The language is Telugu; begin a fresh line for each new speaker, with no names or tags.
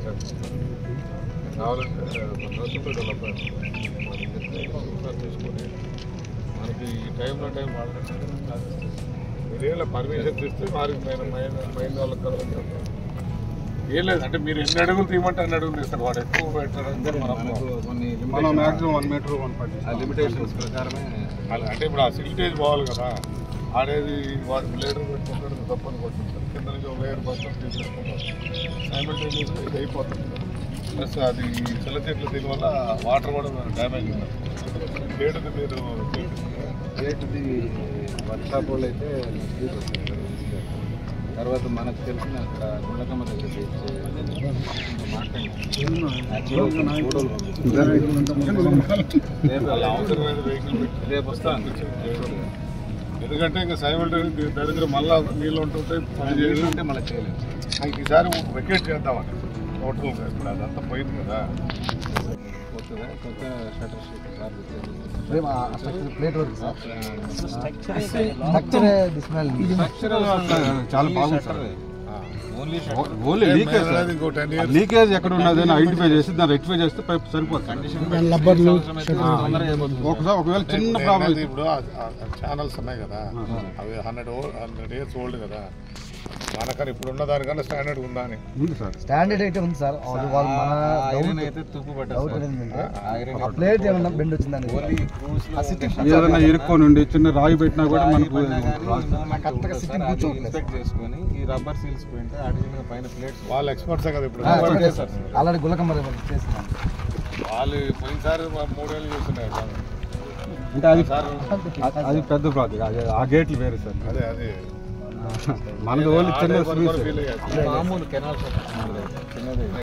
కావాలంటే మన రాష్ట్రంలో డెవలప్ అయ్యింది మనకి చెప్తే ఒకసారి తీసుకొని మనకి ఈ టైంలో టైం వాడాలంటే మీరేళ్ళ పర్మిషన్ ఇస్తే వారికి పైన మైన్ మైన్ వాళ్ళకి కదా చెప్తాం. ఏం లేదు అంటే మీరు ఎన్ని అడుగులు తీయమంటే అన్ని అడుగులు తీస్తారు వాడు ఎక్కువ పెట్టారు అంటే మనం
మనకు కొన్ని
మనం maximum one meter one point
ఆ లిమిటేషన్స్ ప్రకారమే
అలా అంటే ఇప్పుడు ఆ సిల్టేజ్ పోవాలి కదా ఆడేది వాడికి లేడర్ పెట్టుకుంటాడు తప్పని కొట్టుకుంటారు కింద నుంచి ఒక లేయర్ పక్కన తీసుకుంటారు సైమల్టేనియస్గా ఇది అయిపోతుంది ప్లస్ అది చిల్ల చెట్లు దీనివల్ల వాటర్ కూడా డ్యామేజ్ ఉంది ఏడుది మీరు
రేటుది వర్క్షాప్ వాళ్ళు అయితే నెక్స్ట్ వీక్ వస్తారు తర్వాత మనకు తెలిసిన అక్కడ గుండకమ్మ దగ్గర చేసే రేపు
వాళ్ళ అవసరమైన వెహికల్ పెట్టి
రేపు వస్తాను
ఎందుకంటే ఇంకా సైమల్టేనియస్ దీని దగ్గర మళ్ళీ నీళ్ళు ఉంటుంటే పని చేయడం
అంటే మళ్ళీ చేయలేదు
ఇంక ఈసారి వెకేట్ చేద్దామని టోటల్గా ఇప్పుడు అదంతా పోయింది కదా
కొత్తగా కొత్త shutter sheet sir
plate work sir
structure
structure
చాలా బాగుంది సార్
ఓన్లీ
ఓన్లీ లీకేజ్
నేను అనేది ఇంకో టెన్ ఇయర్స్
లీకేజ్ ఎక్కడ ఉన్నది అని ఐడెంటిఫై చేసి దాన్ని రెక్టిఫై చేస్తే పైప్ సరిపోతుంది
కండిషన్
లబ్బర్లు
తొందరగా అయిపోతుంది
ఒకసారి ఒకవేళ చిన్న
నేను
ప్రాబ్లం
అనేది ఇప్పుడు ఛానల్స్ ఉన్నాయి కదా అవి హండ్రెడ్ హండ్రెడ్ ఇయర్స్ ఓల్డ్ కదా మనకని ఇప్పుడు ఉన్న దానికన్నా స్టాండర్డ్ ఉందా అని
ఉంది సార్
స్టాండర్డ్ అయితే ఉంది సార్ అది వాళ్ళు మన
ఐరన్
డౌట్
అయితే తుప్పు
డౌట్
పట్టదు
ఏంటంటే
ఐరన్
ఆ ప్లేట్ ఏమన్నా బెండ్ వచ్చిందండి
ఓన్లీ క్రూస్ లో
ఏదైనా ఇరుక్కొని ఉండి చిన్న రాయి పెట్టినా కూడా మనకు
కరెక్ట్గా sitting కూర్చోవట్లేదు.
ఇన్స్పెక్ట్ చేసుకొని ఈ రబ్బర్ సీల్స్ పోయింటే అడిగిన పైన ప్లేట్స్
వాళ్ళు ఎక్స్పర్ట్సే కదా ఇప్పుడు
ఆల్రెడీ గుల్లకమ్మ చేస్తున్నాం
వాళ్ళు పోయినసారి మా మూడేళ్ళు చూస్తున్నారు
అంటే అది అది పెద్ద ప్రాజెక్ట్ అది ఆ గేట్లు వేరే సార్
అదే అదే
మనది ఓన్లీ చిన్న
ఫీల్ అయ్యారు
మామూలు కెనాల్ చిన్నది